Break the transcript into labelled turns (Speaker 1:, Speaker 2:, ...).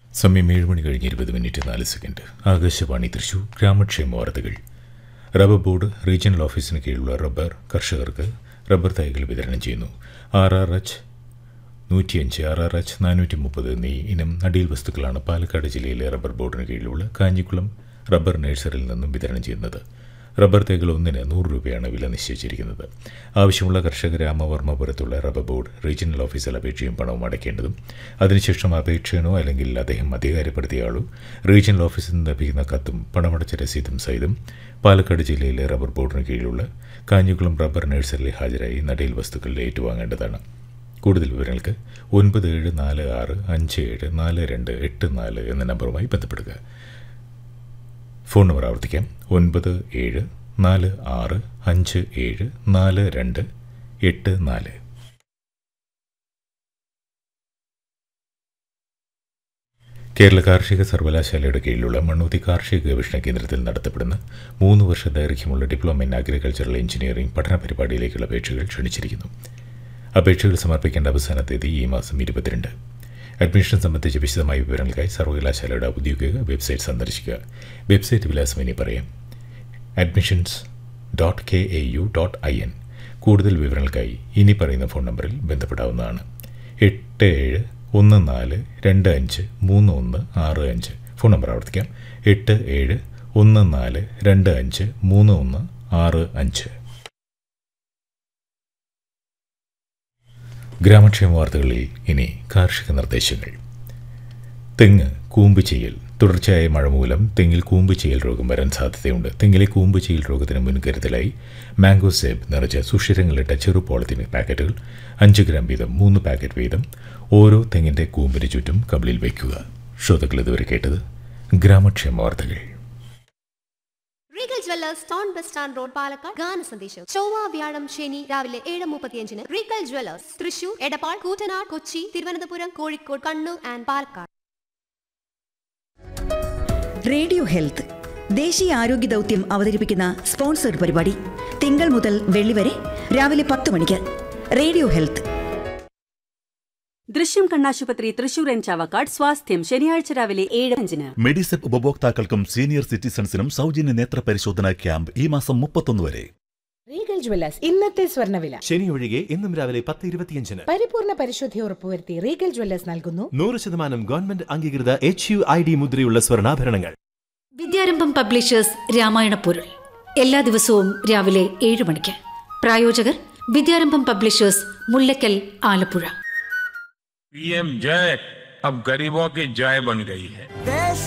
Speaker 1: സമയം ഏഴ് മണി കഴിഞ്ഞ് ഇരുപത് മിനിറ്റ് നാല് സെക്കൻഡ് ആകാശവാണി തൃശൂർ ഗ്രാമക്ഷേമ വാർത്തകൾ റബ്ബർ ബോർഡ് റീജിയണൽ ഓഫീസിന് കീഴിലുള്ള റബ്ബർ കർഷകർക്ക് റബ്ബർ തൈകൾ വിതരണം ചെയ്യുന്നു ആർ ആർ എച്ച് നൂറ്റിയഞ്ച് ആർ ആർ എച്ച് നാനൂറ്റി മുപ്പത് എന്നീ ഇനം നടീൽ വസ്തുക്കളാണ് പാലക്കാട് ജില്ലയിലെ റബ്ബർ ബോർഡിന് കീഴിലുള്ള കാഞ്ഞിക്കുളം റബ്ബർ നഴ്സറിയിൽ നിന്നും വിതരണം ചെയ്യുന്നത് റബ്ബർ തൈകൾ ഒന്നിന് നൂറ് രൂപയാണ് വില നിശ്ചയിച്ചിരിക്കുന്നത് ആവശ്യമുള്ള കർഷകർ രാമവർമ്മപുരത്തുള്ള റബ്ബർ ബോർഡ് റീജിയണൽ ഓഫീസിൽ അപേക്ഷയും പണവും അടയ്ക്കേണ്ടതും അതിനുശേഷം അപേക്ഷകനോ അല്ലെങ്കിൽ അദ്ദേഹം അധികാരപ്പെടുത്തിയ ആളോ റീജിയണൽ ഓഫീസിൽ നിന്ന് ലഭിക്കുന്ന കത്തും പണമടച്ച രസീതും സഹിതം പാലക്കാട് ജില്ലയിലെ റബ്ബർ ബോർഡിന് കീഴിലുള്ള കാഞ്ഞിക്കുളം റബ്ബർ നഴ്സറിയിൽ ഹാജരായി നടീൽ വസ്തുക്കൾ ഏറ്റുവാങ്ങേണ്ടതാണ് കൂടുതൽ വിവരങ്ങൾക്ക് ഒൻപത് ഏഴ് നാല് ആറ് അഞ്ച് ഏഴ് നാല് രണ്ട് എട്ട് നാല് എന്ന നമ്പറുമായി ബന്ധപ്പെടുക ഫോൺ നമ്പർ ആവർത്തിക്കാം ഒൻപത് ഏഴ് നാല് ആറ് അഞ്ച് ഏഴ് നാല് രണ്ട് എട്ട് നാല് കേരള കാർഷിക സർവകലാശാലയുടെ കീഴിലുള്ള മണ്ണൂത്തി കാർഷിക ഗവേഷണ കേന്ദ്രത്തിൽ നടത്തപ്പെടുന്ന മൂന്ന് വർഷ ദൈർഘ്യമുള്ള ഡിപ്ലോമ ഇൻ അഗ്രികൾച്ചറൽ എഞ്ചിനീയറിംഗ് പഠന പരിപാടിയിലേക്കുള്ള അപേക്ഷകൾ ക്ഷണിച്ചിരിക്കുന്നു അപേക്ഷകൾ സമർപ്പിക്കേണ്ട അവസാന തീയതി ഈ മാസം ഇരുപത്തിരണ്ട് അഡ്മിഷൻ സംബന്ധിച്ച വിശദമായ വിവരങ്ങൾക്കായി സർവകലാശാലയുടെ ഔദ്യോഗിക വെബ്സൈറ്റ് സന്ദർശിക്കുക വെബ്സൈറ്റ് വിലാസം ഇനി പറയാം admissions dot K A U dot I N കൂടുതൽ വിവരങ്ങൾക്കായി ഇനി പറയുന്ന ഫോൺ നമ്പറിൽ ബന്ധപ്പെടാവുന്നതാണ് എട്ട് ഏഴ് ഒന്ന് നാല് രണ്ട് അഞ്ച് മൂന്ന് ഒന്ന് ആറ് അഞ്ച് ഫോൺ നമ്പർ ആവർത്തിക്കാം എട്ട് ഏഴ് ഒന്ന് നാല് രണ്ട് അഞ്ച് മൂന്ന് ഒന്ന് ആറ് അഞ്ച് ഗ്രാമക്ഷേമ വാർത്തകളിൽ ഇനി കാർഷിക നിർദ്ദേശങ്ങൾ തെങ്ങ് കൂമ്പ് ചെയ്യൽ തുടർച്ചയായ മഴ മൂലം തെങ്ങിൽ കൂമ്പ് ചെയ്യൽ രോഗം വരാൻ സാധ്യതയുണ്ട് തെങ്ങിലെ കൂമ്പ് ചെയ്യൽ രോഗത്തിന് മുൻകരുതലായി മാംഗോ സേബ് നിറച്ച സുഷിരങ്ങളിട്ട ചെറു പോളത്തിന് പാക്കറ്റുകൾ അഞ്ച് ഗ്രാം വീതം മൂന്ന് പാക്കറ്റ് വീതം ഓരോ തെങ്ങിന്റെ കൂമ്പിന് ചുറ്റും കബളിൽ വയ്ക്കുക ശ്രോതാക്കൾ ഇതുവരെ കേട്ടത് ഗ്രാമക്ഷേമ വാർത്തകൾ
Speaker 2: Regal Jewellers town bus stand road Palakkad ഗാന സന്ദേശം ചൊവ്വ വ്യാഴം ശനി രാവിലെ ഏഴ് മുപ്പത്തിയഞ്ചിന് Regal Jewellers Thrissur Edappal Koottanad Kochi Thiruvananthapuram Kozhikode Kannur and Palakkad
Speaker 3: radio health ദേശീയ ആരോഗ്യ ദൗത്യം അവതരിപ്പിക്കുന്ന സ്പോൺസർഡ് പരിപാടി തിങ്കൾ മുതൽ വെള്ളി വരെ രാവിലെ പത്ത് മണിക്ക് റേഡിയോ ഹെൽത്ത്
Speaker 4: ദൃശ്യം കണ്ണാശുപത്രി തൃശൂർ എൻ ചാവക്കാട് സ്വാസ്ഥ്യം ശനിയാഴ്ച രാവിലെ ഏഴ് അഞ്ചിന്
Speaker 5: മെഡിസെപ്പ് ഉപഭോക്താക്കൾക്കും സീനിയർ സിറ്റിസൺസിനും സൗജന്യ നേത്ര പരിശോധന ക്യാമ്പ് ഈ മാസം മുപ്പത്തൊന്ന് വരെ
Speaker 6: റീഗൽ ജ്വല്ലേഴ്സ് ഇന്നത്തെ സ്വർണ്ണവില
Speaker 7: ശനി ഒഴികെ ഇന്നും രാവിലെ പത്ത് ഇരുപത്തിയഞ്ചിന്
Speaker 6: പരിപൂർണ പരിശുദ്ധി ഉറപ്പുവരുത്തി റീഗൽ ജ്വല്ലേഴ്സ് നൽകുന്നു
Speaker 7: നൂറ് ശതമാനം ഗവൺമെന്റ് അംഗീകൃത എച്ച് യു ഐ ഡി മുദ്രയുള്ള സ്വർണ്ണാഭരണങ്ങൾ
Speaker 8: വിദ്യാരംഭം പബ്ലിഷേഴ്സ് രാമായണ പൊരുൾ എല്ലാ ദിവസവും രാവിലെ ഏഴ് മണിക്ക് പ്രായോജകർ വിദ്യാരംഭം പബ്ലിഷേഴ്സ് മുല്ലക്കൽ ആലപ്പുഴ
Speaker 9: पीएम जय अब गरीबों की जय बन गई है
Speaker 10: देश